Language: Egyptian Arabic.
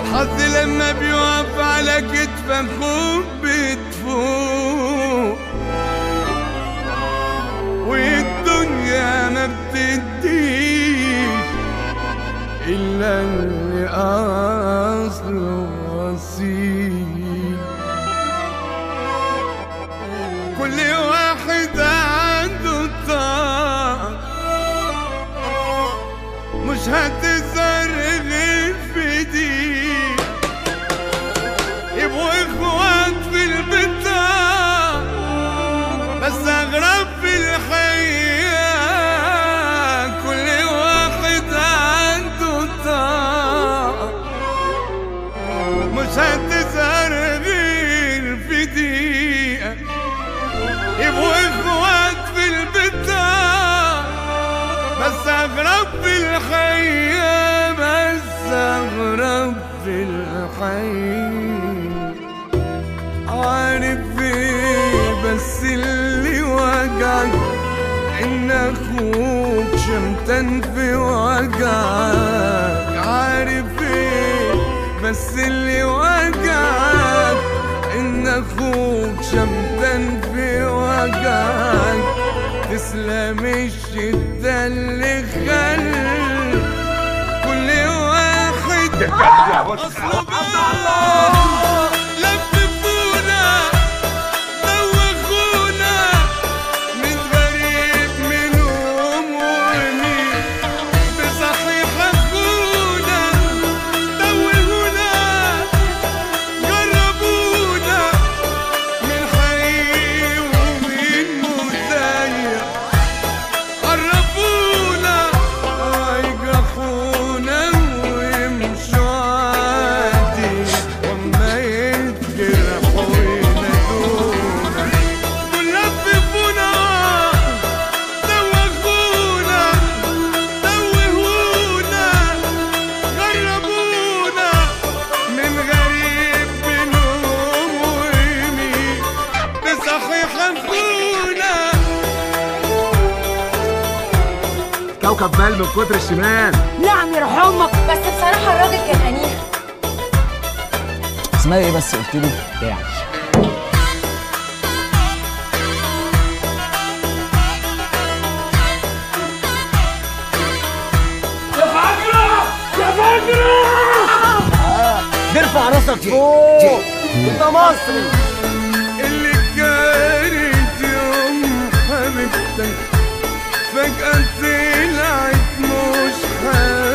حظي لما بيقف على كتف اخوك بتفوق والدنيا ما بتديش الا اللي اصله اصيل كل واحد عنده طاقة مش هتظهر غير في دي يبقوا اخوات في البطاقة بس اغرب في الحياة كل واحد عنده طاقة مش هتظهر غير في دقيقة يبقوا اخوات في البطاقة بس اغرب في الحياة بس اغرب في الحياة عارف ايه بس اللي وجعك ان اخوك شمتان في وجعك عارف ايه بس اللي وجعك ان اخوك شمتان في وجعك تسلم الشدة اللي خل كل واحد اصله بقى لففونا دوخونا من غريب منهم ومين بصحيح اخونا دوخونا جربونا من حي ومن مزيف قربونا يجرحونا ويمشوا عادي وما يتجرحوا ينادونا دول لففونا دوخونا دوهونا جربونا من غريب بينهم ويمين بصحيح اخونا كوكب مال من كتر الشمال نعم يروح امك بس بصراحه الراجل كان انيق اسمها ايه بس قلت لي يعني نرفع راسك فوق انت مصري اللي كانت يوم حبيبتك فجأة طلعت مش حبيبتك